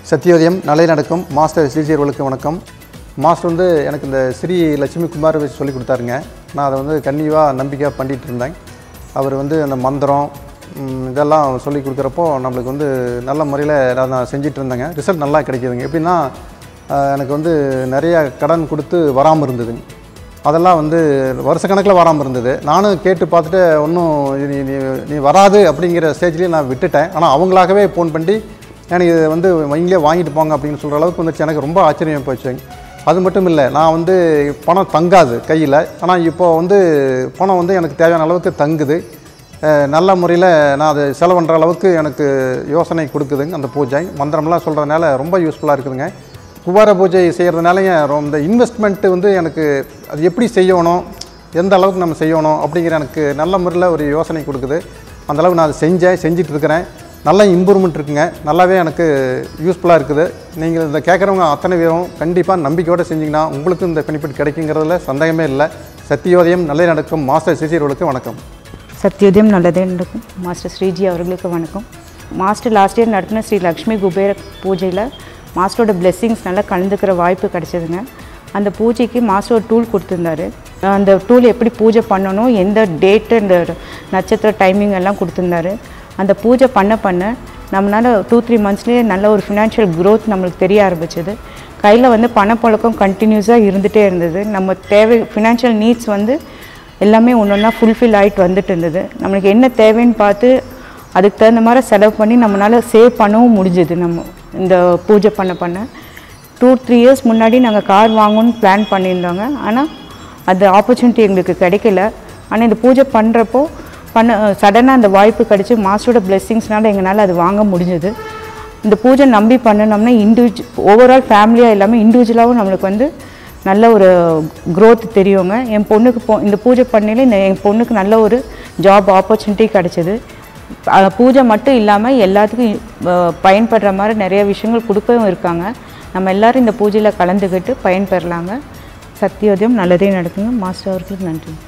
சத்தியோதயம் நல்லை நடக்கும் மாஸ்டர் ஸ்ரீஜீர்களுக்கு வணக்கம் மாஸ்டர் வந்து எனக்கு இந்த ஸ்ரீ லட்சுமி குமார் வச்சு சொல்லி கொடுத்தாருங்க நான் அதை வந்து கன்னிவாக நம்பிக்கையாக பண்ணிகிட்டு இருந்தேன் அவர் வந்து அந்த மந்திரம் ம், இதெல்லாம் சொல்லி கொடுக்குறப்போ நம்மளுக்கு வந்து நல்ல முறையில் நான் செஞ்சுட்டு இருந்தேங்க ரிசல்ட் நல்லா கிடைக்குதுங்க எப்படின்னா ஆஹ், எனக்கு வந்து நிறைய கடன் கொடுத்து வராமல் இருந்ததுங்க அதெல்லாம் வந்து வருஷக்கணக்கில் வராமல் இருந்தது நானும் கேட்டு பார்த்துட்டு ஒன்றும் நீ நீ நீ வராது அப்படிங்கிற ஸ்டேஜ்லேயே நான் விட்டுட்டேன் ஆனால் அவங்களாகவே ஃபோன் பண்ணி எனக்கு இது வந்து வங்கிலே வாங்கிட்டு போங்க அப்படின்னு சொல்கிற அளவுக்கு வந்துச்சு எனக்கு ரொம்ப ஆச்சரியம் போச்சுங்க அது மட்டும் இல்லை நான் வந்து பணம் தங்காது கையில் ஆனால் இப்போ வந்து பணம் வந்து எனக்கு தேவையான அளவுக்கு தங்குது அஹ் நல்ல முறையில் நான் அதை செலவு பண்ணுற அளவுக்கு எனக்கு யோசனை கொடுக்குதுங்க அந்த பூஜை மந்திரம்லாம் சொல்கிறதுனால ரொம்ப யூஸ்ஃபுல்லாக இருக்குதுங்க குபார பூஜை செய்கிறதுனால இந்த இன்வெஸ்ட்மெண்ட்டு வந்து எனக்கு அது எப்படி செய்யணும் எந்த அளவுக்கு நம்ம செய்யணும் அப்படிங்கிற எனக்கு நல்ல முறையில் ஒரு யோசனை கொடுக்குது அந்த அளவுக்கு நான் அதை செஞ்சேன் செஞ்சுட்டு இருக்கிறேன் நல்ல இம்ப்ரூவ்மெண்ட் இருக்குங்க நல்லாவே எனக்கு யூஸ்ஃபுல்லாக இருக்குது நீங்கள் இந்த கேட்குறவங்க அத்தனை பேரும் கண்டிப்பாக நம்பிக்கையோடு செஞ்சீங்கன்னா உங்களுக்கு இந்த பெனிஃபிட் கிடைக்குங்கிறதுல சந்தேகமே இல்லை சத்தியோதயம் நல்ல நடக்கும் மாஸ்டர் சிசியர்களுக்கு வணக்கம் சத்யோதயம் நல்லதே நடக்கும் மாஸ்டர் ஸ்ரீஜி அவர்களுக்கு வணக்கம் மாஸ்டர் லாஸ்ட் இயர் நடத்தின ஸ்ரீ லக்ஷ்மி குபேர பூஜையில் மாஸ்டரோட blessings நல்லா கலந்துக்கிற வாய்ப்பு கிடைச்சதுங்க அந்த பூஜைக்கு மாஸ்டர் ஒரு டூல் கொடுத்துருந்தாரு அந்த டூல் எப்படி பூஜை பண்ணணும் எந்த டேட்டு இந்த நட்சத்திர டைமிங் எல்லாம் கொடுத்துருந்தாரு அந்த பூஜை பண்ண பண்ண நம்மளால் டூ த்ரீ மந்த்ஸ்லேயே நல்ல ஒரு ஃபினான்ஷியல் growth நம்மளுக்கு தெரிய ஆரம்பிச்சது கையில் வந்து பணப்புழக்கம் கண்டினியூஸாக இருந்துகிட்டே இருந்தது நம்ம தேவை ஃபினான்ஷியல் நீட்ஸ் வந்து எல்லாமே ஒன்று ஒன்றா ஃபுல்ஃபில் ஆகிட்டு வந்துட்டு இருந்தது நம்மளுக்கு என்ன தேவைன்னு பார்த்து அதுக்கு தகுந்த மாதிரி செலவு பண்ணி நம்மளால் சேவ் பண்ணவும் முடிஞ்சது நம்ம இந்த பூஜை பண்ண பண்ண டூ த்ரீ இயர்ஸ் முன்னாடி நாங்கள் கார் வாங்கணும்னு பிளான் பண்ணியிருந்தோங்க ஆனால் அந்த ஆப்பர்ச்சுனிட்டி எங்களுக்கு கிடைக்கல ஆனால் இந்த பூஜை பண்ணுறப்போ பண்ண சடனாக அந்த வாய்ப்பு கிடச்சி மாஸ்டரோட பிளெஸ்ஸிங்ஸ்னால எங்களால் அது வாங்க முடிஞ்சது இந்த பூஜை நம்பி பண்ணினோம்னா இண்டிவிஜு ஓவரால் ஃபேமிலியாக எல்லாமே இண்டிவிஜுவலாகவும் நம்மளுக்கு வந்து நல்ல ஒரு growth தெரியுங்க என் பொண்ணுக்கு போ இந்த பூஜை பண்ணையில இந்த என் பொண்ணுக்கு நல்ல ஒரு ஜாப் ஆப்பர்ச்சுனிட்டி கிடச்சிது அஹ் பூஜை மட்டும் இல்லாமல் எல்லாத்துக்கும் அஹ் பயன்படுற மாதிரி நிறைய விஷயங்கள் கொடுக்கவும் இருக்காங்க நம்ம எல்லாரும் இந்த பூஜையில் கலந்துக்கிட்டு பயன்பெறலாங்க சத்தியோதயம் நல்லதே நடக்குங்க மாஸ்டர் அவர்களுக்கு நன்றி